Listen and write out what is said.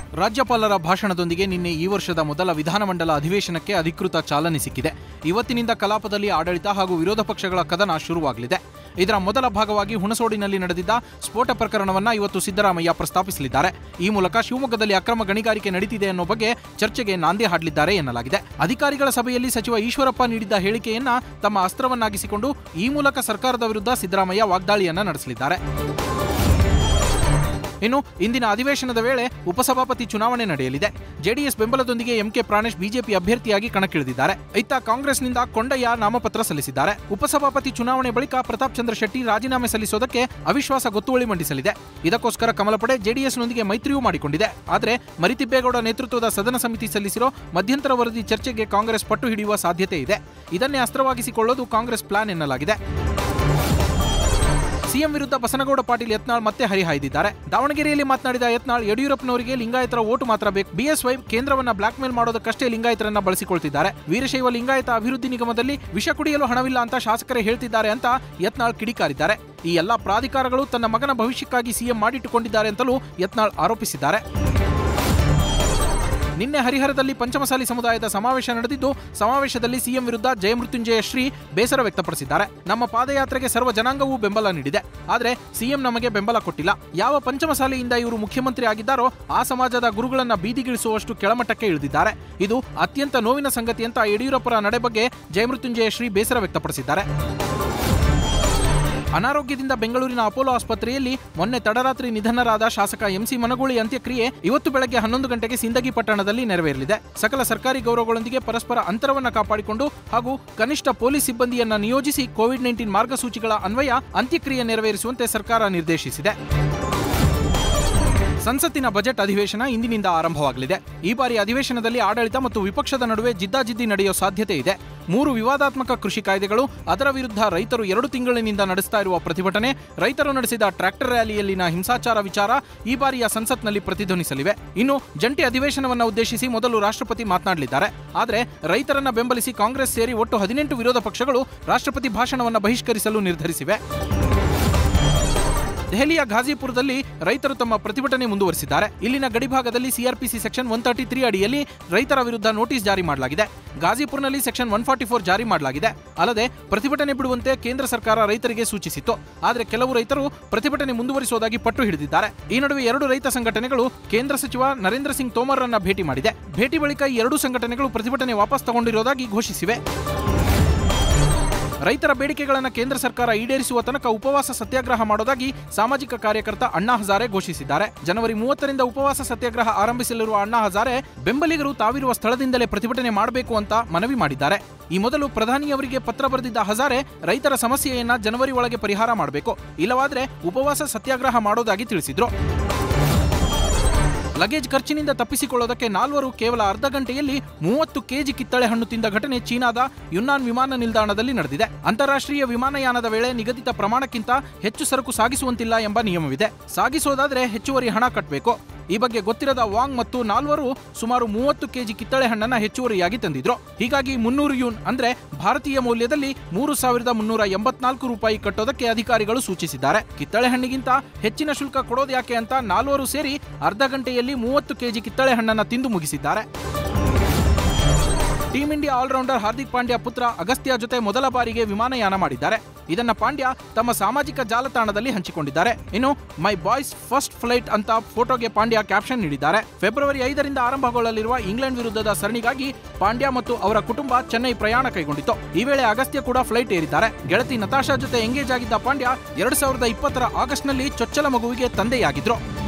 ರಾಜ್ಯಪಾಲರ ಭಾಷಣದೊಂದಿಗೆ ನಿನ್ನೆ ಈ ವರ್ಷದ ಮೊದಲ ವಿಧಾನಮಂಡಲ ಅಧಿವೇಶನಕ್ಕೆ ಅಧಿಕೃತ ಚಾಲನೆ ಸಿಕ್ಕಿದೆ ಇವತ್ತಿನಿಂದ ಕಲಾಪದಲ್ಲಿ ಆಡಳಿತ ಹಾಗೂ ವಿರೋಧ ಪಕ್ಷಗಳ ಕದನ ಶುರುವಾಗಲಿದೆ ಇದರ ಮೊದಲ ಭಾಗವಾಗಿ ಹುಣಸೋಡಿನಲ್ಲಿ ನಡೆದಿದ್ದ ಸ್ಫೋಟ ಪ್ರಕರಣವನ್ನ ಇವತ್ತು ಸಿದ್ದರಾಮಯ್ಯ ಪ್ರಸ್ತಾಪಿಸಲಿದ್ದಾರೆ ಈ ಮೂಲಕ ಶಿವಮೊಗ್ಗದಲ್ಲಿ ಅಕ್ರಮ ಗಣಿಗಾರಿಕೆ ನಡೀತಿದೆ ಅನ್ನೋ ಬಗ್ಗೆ ಚರ್ಚೆಗೆ ನಾಂದಿ ಹಾಡಲಿದ್ದಾರೆ ಎನ್ನಲಾಗಿದೆ ಅಧಿಕಾರಿಗಳ ಸಭೆಯಲ್ಲಿ ಸಚಿವ ಈಶ್ವರಪ್ಪ ನೀಡಿದ್ದ ಹೇಳಿಕೆಯನ್ನ ತಮ್ಮ ಅಸ್ತ್ರವನ್ನಾಗಿಸಿಕೊಂಡು ಈ ಮೂಲಕ ಸರ್ಕಾರದ ವಿರುದ್ಧ ಸಿದ್ದರಾಮಯ್ಯ ವಾಗ್ದಾಳಿಯನ್ನ ನಡೆಸಲಿದ್ದಾರೆ ಇನ್ನು ಇಂದಿನ ಅಧಿವೇಶನದ ವೇಳೆ ಉಪಸಭಾಪತಿ ಚುನಾವಣೆ ನಡೆಯಲಿದೆ ಜೆಡಿಎಸ್ ಬೆಂಬಲದೊಂದಿಗೆ ಎಂಕೆ ಪ್ರಾಣೇಶ್ ಬಿಜೆಪಿ ಅಭ್ಯರ್ಥಿಯಾಗಿ ಕಣಕ್ಕಿಳಿದಿದ್ದಾರೆ ಇತ್ತ ಕಾಂಗ್ರೆಸ್ನಿಂದ ಕೊಂಡಯ್ಯ ನಾಮಪತ್ರ ಸಲ್ಲಿಸಿದ್ದಾರೆ ಉಪಸಭಾಪತಿ ಚುನಾವಣೆ ಬಳಿಕ ಪ್ರತಾಪ್ ಚಂದ್ರ ಶೆಟ್ಟಿ ರಾಜೀನಾಮೆ ಸಲ್ಲಿಸೋದಕ್ಕೆ ಅವಿಶ್ವಾಸ ಗೊತ್ತುವಳಿ ಮಂಡಿಸಲಿದೆ ಇದಕ್ಕೋಸ್ಕರ ಕಮಲಪಡೆ ಜೆಡಿಎಸ್ನೊಂದಿಗೆ ಮೈತ್ರಿಯೂ ಮಾಡಿಕೊಂಡಿದೆ ಆದರೆ ಮರಿತಿಬ್ಬೇಗೌಡ ನೇತೃತ್ವದ ಸದನ ಸಮಿತಿ ಸಲ್ಲಿಸಿರೋ ಮಧ್ಯಂತರ ವರದಿ ಚರ್ಚೆಗೆ ಕಾಂಗ್ರೆಸ್ ಪಟ್ಟು ಹಿಡಿಯುವ ಸಾಧ್ಯತೆ ಇದೆ ಇದನ್ನೇ ಅಸ್ತ್ರವಾಗಿಸಿಕೊಳ್ಳೋದು ಕಾಂಗ್ರೆಸ್ ಪ್ಲಾನ್ ಎನ್ನಲಾಗಿದೆ ಸಿಎಂ ವಿರುದ್ಧ ಬಸನಗೌಡ ಪಾಟೀಲ್ ಯತ್ನಾಳ್ ಮತ್ತೆ ಹರಿಹಾಯ್ದಿದ್ದಾರೆ ದಾವಣಗೆರೆಯಲ್ಲಿ ಮಾತನಾಡಿದ ಯತ್ನಾಳ್ ಯಡಿಯೂರಪ್ಪನವರಿಗೆ ಲಿಂಗಾಯತರ ಓಟು ಮಾತ್ರ ಬೇಕು ಬಿಎಸ್ವೈ ಕೇಂದ್ರವನ್ನ ಬ್ಲಾಕ್ ಮೇಲ್ ಮಾಡೋದಕ್ಕಷ್ಟೇ ಲಿಂಗಾಯತರನ್ನ ಬಳಸಿಕೊಳ್ತಿದ್ದಾರೆ ವೀರಶೈವ ಲಿಂಗಾಯತ ಅಭಿವೃದ್ಧಿ ನಿಗಮದಲ್ಲಿ ವಿಷ ಕುಡಿಯಲು ಹಣವಿಲ್ಲ ಅಂತ ಶಾಸಕರೇ ಹೇಳ್ತಿದ್ದಾರೆ ಅಂತ ಯತ್ನಾಳ್ ಕಿಡಿಕಾರಿದ್ದಾರೆ ಈ ಎಲ್ಲಾ ಪ್ರಾಧಿಕಾರಗಳು ತನ್ನ ಮಗನ ಭವಿಷ್ಯಕ್ಕಾಗಿ ಸಿಎಂ ಮಾಡಿಟ್ಟುಕೊಂಡಿದ್ದಾರೆ ಅಂತಲೂ ಯತ್ನಾಳ್ ಆರೋಪಿಸಿದ್ದಾರೆ ನಿನ್ನೆ ಹರಿಹರದಲ್ಲಿ ಪಂಚಮಸಾಲಿ ಸಮುದಾಯದ ಸಮಾವೇಶ ನಡೆದಿದ್ದು ಸಮಾವೇಶದಲ್ಲಿ ಸಿಎಂ ವಿರುದ್ಧ ಜಯಮೃತ್ಯುಂಜಯ ಶ್ರೀ ಬೇಸರ ವ್ಯಕ್ತಪಡಿಸಿದ್ದಾರೆ ನಮ್ಮ ಪಾದಯಾತ್ರೆಗೆ ಸರ್ವ ಜನಾಂಗವೂ ಬೆಂಬಲ ನೀಡಿದೆ ಆದರೆ ಸಿಎಂ ನಮಗೆ ಬೆಂಬಲ ಕೊಟ್ಟಿಲ್ಲ ಯಾವ ಪಂಚಮಸಾಲಿಯಿಂದ ಇವರು ಮುಖ್ಯಮಂತ್ರಿ ಆಗಿದ್ದಾರೋ ಆ ಸಮಾಜದ ಗುರುಗಳನ್ನ ಬೀದಿಗಿಳಿಸುವಷ್ಟು ಕೆಳಮಟ್ಟಕ್ಕೆ ಇಳಿದಿದ್ದಾರೆ ಇದು ಅತ್ಯಂತ ನೋವಿನ ಸಂಗತಿ ಅಂತ ಯಡಿಯೂರಪ್ಪರ ನಡೆ ಬಗ್ಗೆ ಜಯಮೃತ್ಯುಂಜಯ ಶ್ರೀ ಬೇಸರ ವ್ಯಕ್ತಪಡಿಸಿದ್ದಾರೆ ಅನಾರೋಗ್ಯದಿಂದ ಬೆಂಗಳೂರಿನ ಅಪೋಲೋ ಆಸ್ಪತ್ರೆಯಲ್ಲಿ ಮೊನ್ನೆ ತಡರಾತ್ರಿ ನಿಧನರಾದ ಶಾಸಕ ಎಂಸಿ ಮನಗೂಳಿ ಅಂತ್ಯಕ್ರಿಯೆ ಇವತ್ತು ಬೆಳಗ್ಗೆ ಹನ್ನೊಂದು ಗಂಟೆಗೆ ಸಿಂದಗಿ ಪಟ್ಟಣದಲ್ಲಿ ನೆರವೇರಲಿದೆ ಸಕಲ ಸರ್ಕಾರಿ ಗೌರವಗಳೊಂದಿಗೆ ಪರಸ್ಪರ ಅಂತರವನ್ನ ಕಾಪಾಡಿಕೊಂಡು ಹಾಗೂ ಕನಿಷ್ಠ ಪೊಲೀಸ್ ಸಿಬ್ಬಂದಿಯನ್ನ ನಿಯೋಜಿಸಿ ಕೋವಿಡ್ ನೈನ್ಟೀನ್ ಮಾರ್ಗಸೂಚಿಗಳ ಅನ್ವಯ ಅಂತ್ಯಕ್ರಿಯೆ ನೆರವೇರಿಸುವಂತೆ ಸರ್ಕಾರ ನಿರ್ದೇಶಿಸಿದೆ ಸಂಸತ್ತಿನ ಬಜೆಟ್ ಅಧಿವೇಶನ ಇಂದಿನಿಂದ ಆರಂಭವಾಗಲಿದೆ ಈ ಬಾರಿ ಅಧಿವೇಶನದಲ್ಲಿ ಆಡಳಿತ ಮತ್ತು ವಿಪಕ್ಷದ ನಡುವೆ ಜಿದ್ದಾಜಿದ್ದಿ ನಡೆಯುವ ಸಾಧ್ಯತೆ ಇದೆ ಮೂರು ವಿವಾದಾತ್ಮಕ ಕೃಷಿ ಕಾಯ್ದೆಗಳು ಅದರ ವಿರುದ್ಧ ರೈತರು ಎರಡು ತಿಂಗಳಿನಿಂದ ನಡೆಸ್ತಾ ಇರುವ ಪ್ರತಿಭಟನೆ ರೈತರು ನಡೆಸಿದ ಟ್ರ್ಯಾಕ್ಟರ್ ರ್ಯಾಲಿಯಲ್ಲಿನ ಹಿಂಸಾಚಾರ ವಿಚಾರ ಈ ಬಾರಿಯ ಸಂಸತ್ನಲ್ಲಿ ಪ್ರತಿಧ್ವನಿಸಲಿವೆ ಇನ್ನು ಜಂಟಿ ಅಧಿವೇಶನವನ್ನು ಉದ್ದೇಶಿಸಿ ಮೊದಲು ರಾಷ್ಟ್ರಪತಿ ಮಾತನಾಡಲಿದ್ದಾರೆ ಆದರೆ ರೈತರನ್ನ ಬೆಂಬಲಿಸಿ ಕಾಂಗ್ರೆಸ್ ಸೇರಿ ಒಟ್ಟು ಹದಿನೆಂಟು ವಿರೋಧ ಪಕ್ಷಗಳು ರಾಷ್ಟ್ರಪತಿ ಭಾಷಣವನ್ನು ಬಹಿಷ್ಕರಿಸಲು ನಿರ್ಧರಿಸಿವೆ ದೆಹಲಿಯ ಘಾಜಿಪುರದಲ್ಲಿ ರೈತರು ತಮ್ಮ ಪ್ರತಿಭಟನೆ ಮುಂದುವರಿಸಿದ್ದಾರೆ ಇಲ್ಲಿನ ಗಡಿಭಾಗದಲ್ಲಿ CrPC section one thirty three ಅಡಿಯಲ್ಲಿ ರೈತರ ವಿರುದ್ಧ ನೋಟಿಸ್ ಜಾರಿ ಮಾಡಲಾಗಿದೆ ಗಾಜಿಪುರ್ನಲ್ಲಿ ಸೆಕ್ಷನ್ ಒನ್ ಫಾರ್ಟಿ ಫೋರ್ ಜಾರಿ ಮಾಡಲಾಗಿದೆ ಅಲ್ಲದೆ ಪ್ರತಿಭಟನೆ ಬಿಡುವಂತೆ ಕೇಂದ್ರ ಸರ್ಕಾರ ರೈತರಿಗೆ ಸೂಚಿಸಿತ್ತು ಆದರೆ ಕೆಲವು ರೈತರು ಪ್ರತಿಭಟನೆ ಮುಂದುವರಿಸುವುದಾಗಿ ಪಟ್ಟು ಹಿಡಿದಿದ್ದಾರೆ ಈ ನಡುವೆ ಎರಡು ರೈತ ಸಂಘಟನೆಗಳು ಕೇಂದ್ರ ಸಚಿವ ನರೇಂದ್ರ ಸಿಂಗ್ ತೋಮರ್ರನ್ನ ಭೇಟಿ ಮಾಡಿದೆ ಭೇಟಿ ಬಳಿಕ ಈ ಎರಡೂ ಸಂಘಟನೆಗಳು ಪ್ರತಿಭಟನೆ ವಾಪಸ್ ತಗೊಂಡಿರುವುದಾಗಿ ಘೋಷಿಸಿವೆ ರೈತರ ಬೇಡಿಕೆಗಳನ್ನು ಕೇಂದ್ರ ಸರ್ಕಾರ ಈಡೇರಿಸುವ ತನಕ ಉಪವಾಸ ಸತ್ಯಾಗ್ರಹ ಮಾಡೋದಾಗಿ ಸಾಮಾಜಿಕ ಕಾರ್ಯಕರ್ತ ಅಣ್ಣಾ ಹಜಾರೆ ಘೋಷಿಸಿದ್ದಾರೆ ಜನವರಿ ಮೂವತ್ತರಿಂದ ಉಪವಾಸ ಸತ್ಯಾಗ್ರಹ ಆರಂಭಿಸಲಿರುವ ಅಣ್ಣಾ ಹಜಾರೆ ಬೆಂಬಲಿಗರು ತಾವಿರುವ ಸ್ಥಳದಿಂದಲೇ ಪ್ರತಿಭಟನೆ ಮಾಡಬೇಕು ಅಂತ ಮನವಿ ಮಾಡಿದ್ದಾರೆ ಈ ಮೊದಲು ಪ್ರಧಾನಿಯವರಿಗೆ ಪತ್ರ ಬರೆದಿದ್ದ ಹಜಾರೆ ರೈತರ ಸಮಸ್ಯೆಯನ್ನ ಜನವರಿ ಒಳಗೆ ಪರಿಹಾರ ಮಾಡಬೇಕು ಇಲ್ಲವಾದ್ರೆ ಉಪವಾಸ ಸತ್ಯಾಗ್ರಹ ಮಾಡೋದಾಗಿ ತಿಳಿಸಿದ್ರು ಲಗೇಜ್ ಖರ್ಚಿನಿಂದ ತಪ್ಪಿಸಿಕೊಳ್ಳೋದಕ್ಕೆ ನಾಲ್ವರು ಕೇವಲ ಅರ್ಧ ಗಂಟೆಯಲ್ಲಿ ಮೂವತ್ತು ಕೆಜಿ ಕಿತ್ತಳೆ ಹಣ್ಣು ತಿಂದ ಘಟನೆ ಚೀನಾದ ಯುನ್ನಾನ್ ವಿಮಾನ ನಿಲ್ದಾಣದಲ್ಲಿ ನಡೆದಿದೆ ಅಂತಾರಾಷ್ಟ್ರೀಯ ವಿಮಾನಯಾನದ ವೇಳೆ ನಿಗದಿತ ಪ್ರಮಾಣಕ್ಕಿಂತ ಹೆಚ್ಚು ಸರಕು ಸಾಗಿಸುವಂತಿಲ್ಲ ಎಂಬ ನಿಯಮವಿದೆ ಸಾಗಿಸೋದಾದ್ರೆ ಹೆಚ್ಚುವರಿ ಹಣ ಕಟ್ಟಬೇಕು ಈ ಬಗ್ಗೆ ಗೊತ್ತಿರದ ವಾಂಗ್ ಮತ್ತು ನಾಲ್ವರು ಸುಮಾರು ಮೂವತ್ತು ಕೆಜಿ ಕಿತ್ತಳೆ ಹಣ್ಣನ್ನ ಹೆಚ್ಚುವರಿಯಾಗಿ ತಂದಿದ್ರು ಹೀಗಾಗಿ ಮುನ್ನೂರು ಯೂನ್ ಅಂದ್ರೆ ಭಾರತೀಯ ಮೌಲ್ಯದಲ್ಲಿ ಮೂರು ಸಾವಿರದ ಮುನ್ನೂರ ಎಂಬತ್ನಾಲ್ಕು ರೂಪಾಯಿ ಕಟ್ಟೋದಕ್ಕೆ ಅಧಿಕಾರಿಗಳು ಸೂಚಿಸಿದ್ದಾರೆ ಕಿತ್ತಳೆ ಹಣ್ಣಿಗಿಂತ ಹೆಚ್ಚಿನ ಶುಲ್ಕ ಕೊಡೋದು ಯಾಕೆ ಅಂತ ನಾಲ್ವರು ಸೇರಿ ಅರ್ಧ ಗಂಟೆಯಲ್ಲಿ ಮೂವತ್ತು ಕೆಜಿ ಕಿತ್ತಳೆ ಹಣ್ಣನ್ನ ತಿಂದು ಮುಗಿಸಿದ್ದಾರೆ team India all-rounder Hardik Pandya ಪುತ್ರ ಅಗಸ್ತ್ಯ ಜೊತೆ ಮೊದಲ ಬಾರಿಗೆ ವಿಮಾನಯಾನ ಮಾಡಿದ್ದಾರೆ ಇದನ್ನ ಪಾಂಡ್ಯ ತಮ್ಮ ಸಾಮಾಜಿಕ ಜಾಲತಾಣದಲ್ಲಿ ಹಂಚಿಕೊಂಡಿದ್ದಾರೆ ಇನ್ನು ಮೈ ಬಾಯ್ಸ್ ಫಸ್ಟ್ ಫ್ಲೈಟ್ ಅಂತ ಫೋಟೋಗೆ ಪಾಂಡ್ಯ ಕ್ಯಾಪ್ಷನ್ ನೀಡಿದ್ದಾರೆ ಫೆಬ್ರವರಿ ಐದರಿಂದ ಆರಂಭಗೊಳ್ಳಲಿರುವ ಇಂಗ್ಲೆಂಡ್ ವಿರುದ್ಧದ ಸರಣಿಗಾಗಿ ಪಾಂಡ್ಯ ಮತ್ತು ಅವರ ಕುಟುಂಬ ಚೆನ್ನೈ ಪ್ರಯಾಣ ಕೈಗೊಂಡಿತ್ತು ಈ ವೇಳೆ ಅಗಸ್ತ್ಯ ಕೂಡ ಫ್ಲೈಟ್ ಏರಿದ್ದಾರೆ ಗೆಳತಿ ನತಾಶಾ ಜೊತೆ ಎಂಗೇಜ್ ಆಗಿದ್ದ ಪಾಂಡ್ಯ ಎರಡ್ ಸಾವಿರದ ಇಪ್ಪತ್ತರ ಆಗಸ್ಟ್ನಲ್ಲಿ ಚೊಚ್ಚಲ ಮಗುವಿಗೆ ತಂದೆಯಾಗಿದ್ರು